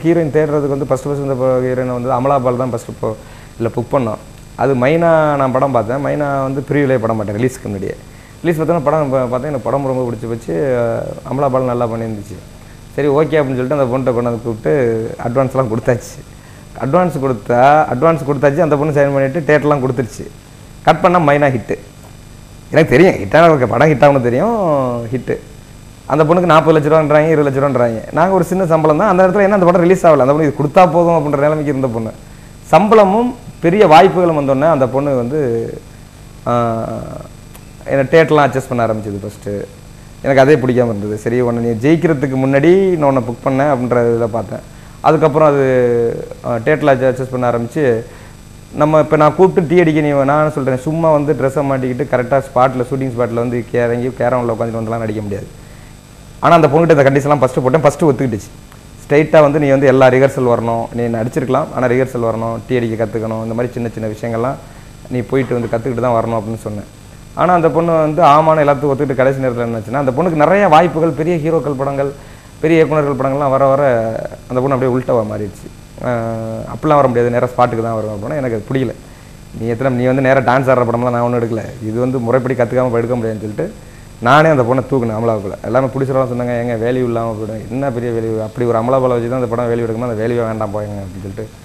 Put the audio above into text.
heroine தேடுறதுக்கு வந்து first first இந்த ஹீரோயின் வந்து அமலாபால் தான் ஃபஸ்ட்டு இப்போ இல்லை புக் பண்ணோம் அது மைனா நான் படம் பார்த்தேன் மைனா வந்து ப்ரீவிலே படம் பார்த்தேன் ரிலீஸ்க்கு முன்னாடியே ரிலீஸ் பார்த்தோன்னா படம் பா- பார்த்தேன் எனக்கு படம் ரொம்ப பிடிச்சி போச்சு அமலாபால் நல்லா பண்ணியிருந்துச்சு சரி ஓகே அப்படின்னு சொல்லிட்டு அந்த பொண்ணை கொண்டு வந்து கூப்பிட்டு அட்வான்ஸ்லாம் கொடுத்தாச்சு அட்வான்ஸ் கொடுத்தா அட்வான்ஸ் கொடுத்தாச்சு அந்த பொண்ணு சைன் பண்ணிவிட்டு டேட்லாம் கொடுத்துருச்சு கட் பண்ணால் மைனா ஹிட்டு எனக்கு தெரியும் ஹிட்டான இருக்க படம் ஹிட் ஆகணும் தெரியும் ஹிட்டு அந்த பொண்ணுக்கு நாற்பது லட்ச ரூபான்றாங்க இருபது லட்ச ரூபான்றாங்க நாங்கள் ஒரு சின்ன சம்பளம் தான் அந்த இடத்துல என்ன அந்த படம் ரிலீஸ் ஆகல அந்த பொண்ணு இது கொடுத்தா போதும் அப்படின்ற நிலைமைக்கு இருந்த பொண்ணு சம்பளமும் பெரிய வாய்ப்புகளும் வந்தோடனே அந்த பொண்ணு வந்து ஆஹ், என்னை டேட்லாம் அட்ஜஸ்ட் பண்ண ஆரம்பிச்சது ஃபஸ்ட்டு எனக்கு அதே பிடிக்காம இருந்தது சரி உன்னை நீ ஜெயிக்கிறதுக்கு முன்னாடி நான் உன்னை புக் பண்ணேன் அப்படின்ற இதில் பார்த்தேன் அதுக்கப்புறம் அது டேட்டில் அட்ஜஸ்ட் பண்ண ஆரம்பித்து நம்ம இப்போ நான் கூப்பிட்டு டீ அடிக்க நீ நான் சொல்கிறேன் சும்மா வந்து ட்ரெஸ்ஸை மாட்டிக்கிட்டு கரெக்டாக ஸ்பாட்டில் ஷூட்டிங் ஸ்பாட்டில் வந்து கே- இறங்கி கேரமில் உட்காந்துட்டு வந்துலாம் நடிக்க முடியாது ஆனால் அந்த பொண்ணுகிட்ட இந்த கண்டிஷன்லாம் ஃபஸ்ட்டு போட்டேன் ஃபஸ்ட்டு ஒத்துக்கிட்டுச்சு ஸ்ட்ரைட்டாக வந்து நீ வந்து எல்லா ரிஹர்சல் வரணும் நீ நடிச்சிருக்கலாம் ஆனால் ரிஹர்சல் வரணும் டீ அடிக்க கற்றுக்கணும் இந்த மாதிரி சின்ன சின்ன விஷயங்கள்லாம் நீ போயிட்டு வந்து கற்றுக்கிட்டு தான் வரணும் அப்படின்னு சொன்னேன் ஆனால் அந்த பொண்ணு வந்து ஆமான எல்லாத்துக்கும் ஒத்துக்கிட்டு கடைசி நேரத்தில் என்னாச்சுன்னா அந்த பொண்ணுக்கு நிறைய வாய்ப்புகள் பெரிய ஹீரோக்கள் படங்கள் பெரிய இயக்குனர்கள் படங்கள்லாம் வர வர அந்த பொண்ணு அப்படியே உள்ட்டாக மாறிடுச்சு ஆஹ் அப்படிலாம் வர முடியாது நேராக ஸ்பாட்டுக்கு தான் வரும் அப்படின்னா எனக்கு அது பிடிக்கல நீ எத்தனை நீ வந்து நேராக டான்ஸ் ஆடுற படம்லாம் நான் ஒன்றும் எடுக்கல இது வந்து முறைப்படி கற்றுக்காம எடுக்க முடியாதுன்னு சொல்லிட்டு நானே அந்த பொண்ணை தூக்குனேன் அமலாவுக்குள்ள எல்லாமே பிடிச்சவங்க சொன்னாங்க எங்க வேல்யூ இல்லாமல் போயிடும் என்ன பெரிய வேல்யூ அப்படி ஒரு அமலாபாலை வச்சு தான் அந்த படம் வேல்யூ எடுக்கணும் அந்த வேல்யூ வேண்டாம் போயங்க அப்படின்னு சொல்லிட்டு